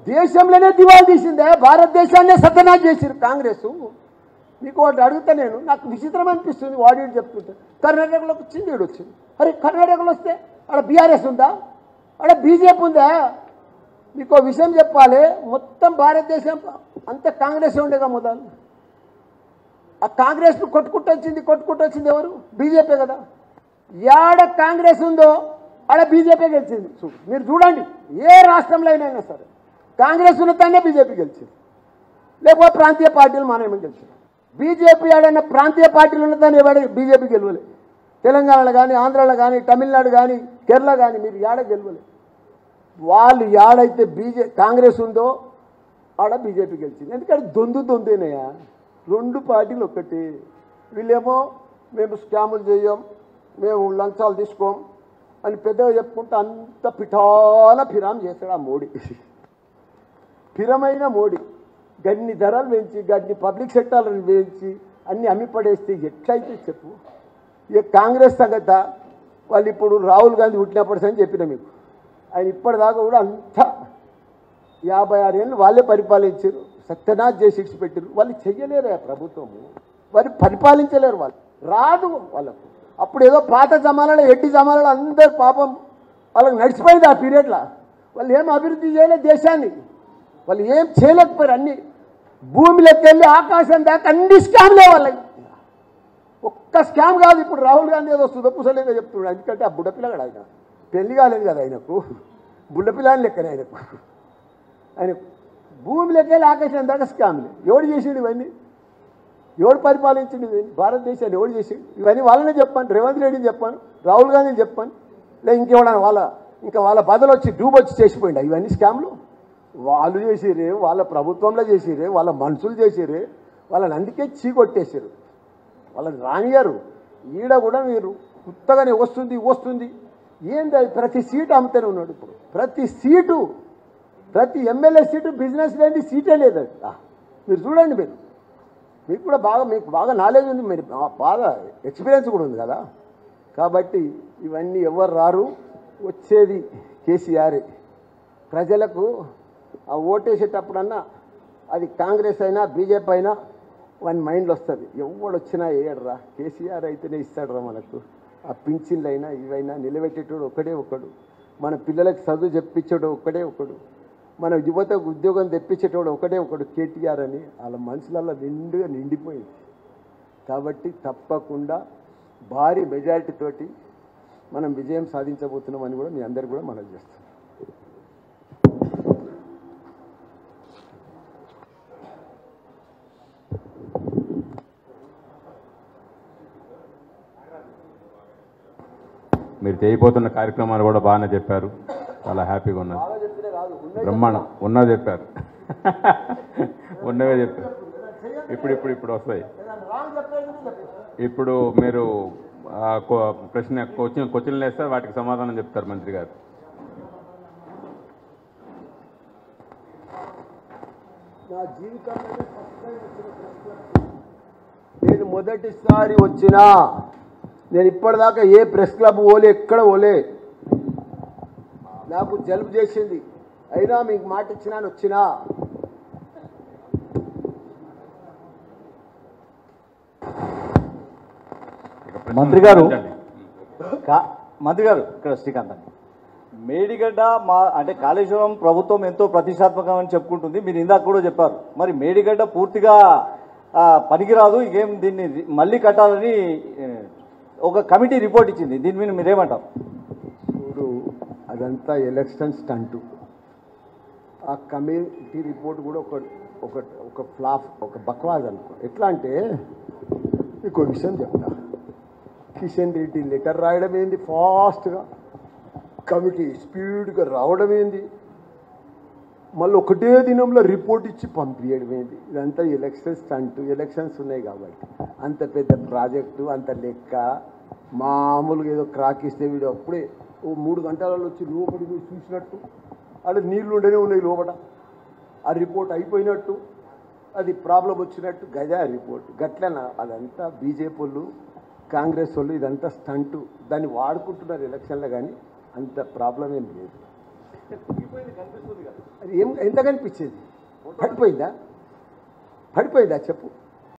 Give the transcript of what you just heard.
దేశంలోనే దివాళ తీసిందే భారతదేశాన్నే సత్యనాశ చేసిరు కాంగ్రెస్ మీకు ఒకటి అడుగుతా నేను నాకు విచిత్రం అనిపిస్తుంది వాడు చెప్తుంటే కర్ణాటకలోకి వచ్చింది వీడు వచ్చింది అరే కర్ణాటకలో వస్తే ఆడ బీఆర్ఎస్ ఉందా ఆడ బీజేపీ ఉందా మీకు ఒక విషయం చెప్పాలి మొత్తం భారతదేశం అంతా కాంగ్రెస్ ఉండేగా మొదలు ఆ కాంగ్రెస్ కొట్టుకుంటూ వచ్చింది కొట్టుకుంటూ వచ్చింది ఎవరు బీజేపీ కదా యాడ కాంగ్రెస్ ఉందో ఆడ బీజేపీ గెలిచింది చూడు మీరు చూడండి ఏ రాష్ట్రంలో అయినా సరే కాంగ్రెస్ ఉన్నతానే బీజేపీ గెలిచింది లేకపోతే ప్రాంతీయ పార్టీలు మనమే గెలిచింది బీజేపీ ఆడైనా ప్రాంతీయ పార్టీలు ఉన్నదాన్ని ఎవడ బీజేపీ గెలవలే తెలంగాణలో కానీ ఆంధ్రాలో కానీ తమిళనాడు కానీ కేరళ కానీ మీరు యాడ గెలవలే వాళ్ళు యాడైతే బీజే కాంగ్రెస్ ఉందో ఆడ బీజేపీ గెలిచింది ఎందుకంటే దొందు దొందేనయ్యా రెండు పార్టీలు ఒకటి వీళ్ళేమో మేము స్కాములు చేయం మేము లంచాలు తీసుకోం అని పెద్దగా చెప్పుకుంటే అంత పిఠాన ఫిరాం చేస్తాడు ఆ మోడీ స్థిరమైన మోడీ గన్ని ధరలు పెంచి గన్ని పబ్లిక్ సెక్టార్లను పెంచి అన్ని అమ్మి పడేస్తే ఎట్లయితే చెప్పు ఇక కాంగ్రెస్ సంగత వాళ్ళు ఇప్పుడు రాహుల్ గాంధీ పుట్టినప్పటి అని చెప్పిన మీకు ఆయన ఇప్పటిదాకా కూడా అంత యాభై ఆరు ఏళ్ళు వాళ్ళే పరిపాలించారు సత్యనాథ్ చేసి ఇచ్చి పెట్టారు వాళ్ళు చెయ్యలేరు ఆ ప్రభుత్వము వారు పరిపాలించలేరు వాళ్ళు రాదు వాళ్ళకు అప్పుడు ఏదో పాత జమానాలో ఎట్టి జమానాలో అందరు పాపం వాళ్ళకి నడిచిపోయింది ఆ పీరియడ్లో వాళ్ళు ఏం అభివృద్ధి చేయలేదు దేశాన్ని వాళ్ళు ఏం చేయలేకపోయారు అన్ని భూమిలోకి వెళ్ళి ఆకాశం దాకా అన్ని స్కామ్లే వాళ్ళకి ఒక్క స్కామ్ కాదు ఇప్పుడు రాహుల్ గాంధీ ఏదో సుధపుసలేగా చెప్తున్నాడు ఎందుకంటే ఆ బుడ్డపిల్లగాడు ఆయన పెళ్లి కాలేదు కదా ఆయనకు బుడ్డపిల్లని లెక్కనే ఆయనకు ఆయన భూమిలోకి వెళ్ళి ఆకాశం దాకా స్కామ్లే ఎవడు చేసిండు ఇవన్నీ ఎవడు పరిపాలించిండు ఇవన్నీ భారతదేశాన్ని ఎవడు చేసిండు ఇవన్నీ వాళ్ళనే చెప్పాను రేవంత్ రెడ్డిని చెప్పాను రాహుల్ గాంధీని చెప్పాను లే ఇంకెవడన్నా వాళ్ళ ఇంకా వాళ్ళ బదులు వచ్చి డూబ్ వచ్చి చేసిపోయిండు ఇవన్నీ స్కామ్లు వాళ్ళు చేసిరే వాళ్ళ ప్రభుత్వంలో చేసిరే వాళ్ళ మనుషులు చేసిరే వాళ్ళని అందుకే చీకొట్టేసారు వాళ్ళని రానియారు ఈడ కూడా మీరు కొత్తగానే వస్తుంది వస్తుంది ఏంది అది ప్రతి సీటు అమ్ముతూనే ఉన్నాడు ఇప్పుడు ప్రతి సీటు ప్రతి ఎమ్మెల్యే సీటు బిజినెస్ లేని సీటే లేదు అది. ఆ, మీరు చూడండి మీరు మీకు కూడా బాగా మీకు బాగా నాలెడ్జ్ ఉంది మీరు బా- బాగా ఎక్స్పీరియన్స్ కూడా ఉంది కదా కాబట్టి ఇవన్నీ ఎవరు రారు వచ్చేది కేసీఆర్ ప్రజలకు ఆ ఓటేసేటప్పుడన్నా అది కాంగ్రెస్ అయినా బీజేపీ అయినా వాని మైండ్లో వస్తుంది ఎవడు వచ్చినా వేయడరా కేసీఆర్ అయితేనే ఇస్తాడురా మనకు ఆ పింఛన్లు అయినా ఇవైనా నిలబెట్టేటోడు ఒకడే ఒకడు మన పిల్లలకు చదువు చెప్పించేటోడు ఒకడే ఒకడు మన యువతకు ఉద్యోగం తెప్పించేటోడు ఒకడే ఒకడు కేటీఆర్ అని వాళ్ళ మనసులలో నిండుగా నిండిపోయింది కాబట్టి తప్పకుండా భారీ మెజారిటీ తోటి మనం విజయం సాధించబోతున్నామని కూడా మీ అందరికి కూడా మనం చేస్తాం మీరు చేయబోతున్న కార్యక్రమాలు కూడా బాగానే చెప్పారు చాలా హ్యాపీగా ఉన్నది బ్రహ్మాండం ఉన్నది చెప్పారు ఉన్నవే చెప్పారు ఇప్పుడు ఇప్పుడు ఇప్పుడు వస్తాయి ఇప్పుడు మీరు ఆ, కో- ప్రశ్న క్వశ్చన్ క్వశ్చన్లు వేస్తే వాటికి సమాధానం చెప్తారు మంత్రి గారు నా జీవితంలోనే ఫస్ట్ టైం వచ్చిన ప్రెస్ క్లబ్ నేను మొదటిసారి వచ్చినా నేను ఇప్పటిదాకా ఏ ప్రెస్ క్లబ్ పోలే ఎక్కడ పోలే నాకు జలుబు చేసింది అయినా మీకు మాట ఇచ్చినాను వచ్చినా మంత్రి గారు ఉంచండి. కా- మంత్రి గారు ఇక్కడ శ్రీకాంత్ అండి మేడిగడ్డ మా అంటే కాళేశ్వరం ప్రభుత్వం ఎంతో ప్రతిష్టాత్మకం అని చెప్పుకుంటుంది మీరు ఇందాక కూడా చెప్పారు మరి మేడిగడ్డ పూర్తిగా ఆ, పనికిరాదు ఇకేం దీన్ని రి- మళ్ళీ కట్టాలని ఏ, ఒక కమిటీ రిపోర్ట్ ఇచ్చింది దీని మీద మీరేమంటారు చూడు అదంతా ఎలక్షన్ స్టంటు ఆ కమిటీ రిపోర్ట్ కూడా ఒక ఒక ఒక ఫ్లాప్ ఒక బక్వాజ్ అనుకో ఎట్లా అంటే మీకు ఒక విషయం చెప్తా కిషన్ రెడ్డి లెటర్ రాయడం ఏంది ఫాస్ట్గా కమిటీ స్పీడ్గా రావడం ఏంది మళ్ళీ ఒకటే దినంలో రిపోర్ట్ ఇచ్చి పంపించడం ఏంది ఇదంతా ఎలక్షన్స్ స్టంట్ ఎలక్షన్స్ ఉన్నాయి కాబట్టి అంత పెద్ద ప్రాజెక్టు అంత లెక్క మామూలుగా ఏదో క్రాక్ ఇస్తే వీడు అప్పుడే ఓ మూడు గంటలలో వచ్చి లోపలికి పోయి చూసినట్టు అక్కడ నీళ్లు ఉండనే ఉన్నాయి లోపల ఆ రిపోర్ట్ అయిపోయినట్టు అది ప్రాబ్లం వచ్చినట్టు గదే ఆ రిపోర్ట్ గట్లన అదంతా బీజేపీ వాళ్ళు కాంగ్రెస్ వాళ్ళు ఇదంతా స్టంటు దాన్ని వాడుకుంటున్నారు ఎలక్షన్లో కానీ అంత ప్రాబ్లం ఏం లేదు అది ఏం ఎంత కనిపించేది పడిపోయిందా పడిపోయిందా చెప్పు